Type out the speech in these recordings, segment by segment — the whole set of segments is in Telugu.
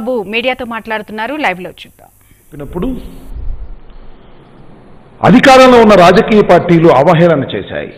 బాబు మీడియాతో మాట్లాడుతున్నారు లైవ్ లో చూద్దాం చెప్పినప్పుడు అధికారంలో ఉన్న రాజకీయ పార్టీలు అవహేళన చేశాయి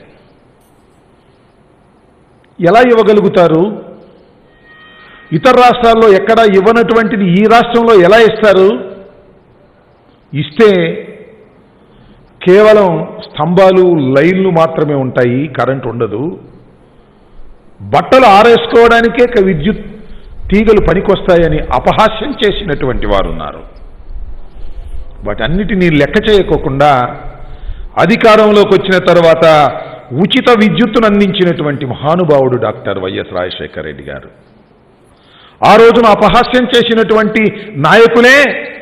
ఎలా ఇవ్వగలుగుతారు ఇతర రాష్ట్రాల్లో ఎక్కడా ఇవ్వనటువంటిది ఈ రాష్ట్రంలో ఎలా ఇస్తారు ఇస్తే కేవలం స్తంభాలు లైన్లు మాత్రమే ఉంటాయి కరెంట్ ఉండదు బట్టలు ఆరేసుకోవడానికే ఇక విద్యుత్ తీగలు పనికొస్తాయని అపహాస్యం చేసినటువంటి వారు ఉన్నారు వాటన్నిటినీ లెక్క చేయకోకుండా అధికారంలోకి వచ్చిన తర్వాత ఉచిత విద్యుత్తును అందించినటువంటి మహానుభావుడు డాక్టర్ వైఎస్ రాజశేఖర రెడ్డి గారు ఆ రోజున అపహాస్యం చేసినటువంటి నాయకులే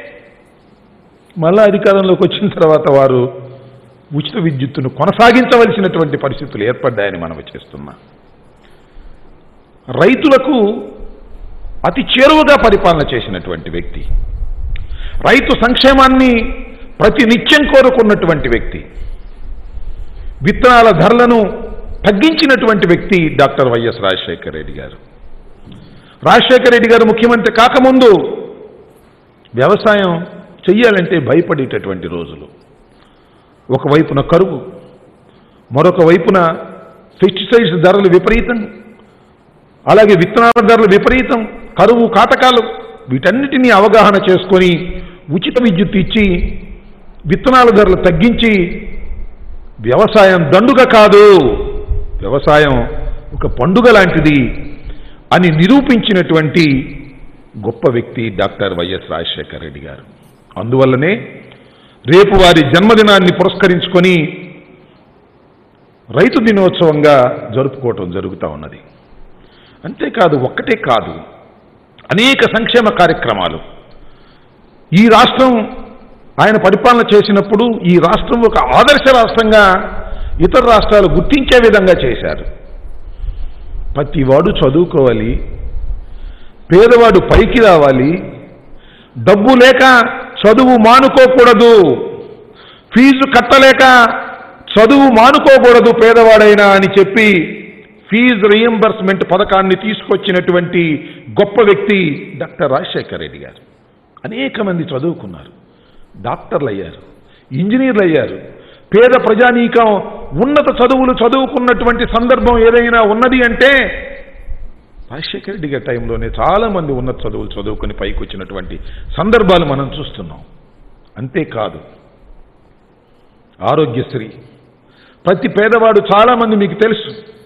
మళ్ళా అధికారంలోకి వచ్చిన తర్వాత వారు ఉచిత విద్యుత్తును కొనసాగించవలసినటువంటి పరిస్థితులు ఏర్పడ్డాయని మనం చేస్తున్నాం రైతులకు అతి చేరువగా పరిపాలన చేసినటువంటి వ్యక్తి రైతు సంక్షేమాన్ని ప్రతి నిత్యం కోరుకున్నటువంటి వ్యక్తి విత్తనాల ధరలను తగ్గించినటువంటి వ్యక్తి డాక్టర్ వైఎస్ రాజశేఖర రెడ్డి గారు రాజశేఖర రెడ్డి గారు ముఖ్యమంత్రి కాకముందు వ్యవసాయం చెయ్యాలంటే భయపడేటటువంటి రోజులు ఒకవైపున కరువు మరొక వైపున పెస్టిసైడ్స్ ధరలు విపరీతం అలాగే విత్తనాల ధరలు విపరీతం కరువు కాటకాలు వీటన్నిటినీ అవగాహన చేసుకొని ఉచిత విద్యుత్ ఇచ్చి విత్తనాల ధరలు తగ్గించి వ్యవసాయం దండుగ కాదు వ్యవసాయం ఒక పండుగ లాంటిది అని నిరూపించినటువంటి గొప్ప వ్యక్తి డాక్టర్ వైఎస్ రాజశేఖర రెడ్డి గారు అందువల్లనే రేపు వారి జన్మదినాన్ని పురస్కరించుకొని రైతు దినోత్సవంగా జరుపుకోవటం జరుగుతూ ఉన్నది అంతేకాదు ఒక్కటే కాదు అనేక సంక్షేమ కార్యక్రమాలు ఈ రాష్ట్రం ఆయన పరిపాలన చేసినప్పుడు ఈ రాష్ట్రం ఒక ఆదర్శ రాష్ట్రంగా ఇతర రాష్ట్రాలు గుర్తించే విధంగా చేశారు ప్రతివాడు చదువుకోవాలి పేదవాడు పైకి రావాలి డబ్బు లేక చదువు మానుకోకూడదు ఫీజు కట్టలేక చదువు మానుకోకూడదు పేదవాడైనా అని చెప్పి ఫీజు రియంబర్స్మెంట్ పథకాన్ని తీసుకొచ్చినటువంటి గొప్ప వ్యక్తి డాక్టర్ రాజశేఖర రెడ్డి గారు అనేక మంది చదువుకున్నారు డాక్టర్లు అయ్యారు ఇంజనీర్లు అయ్యారు పేద ప్రజానీకం ఉన్నత చదువులు చదువుకున్నటువంటి సందర్భం ఏదైనా ఉన్నది అంటే రాజశేఖర రెడ్డి గారి టైంలోనే చాలా మంది ఉన్నత చదువులు చదువుకుని పైకి వచ్చినటువంటి సందర్భాలు మనం చూస్తున్నాం అంతేకాదు ఆరోగ్యశ్రీ ప్రతి పేదవాడు చాలా మంది మీకు తెలుసు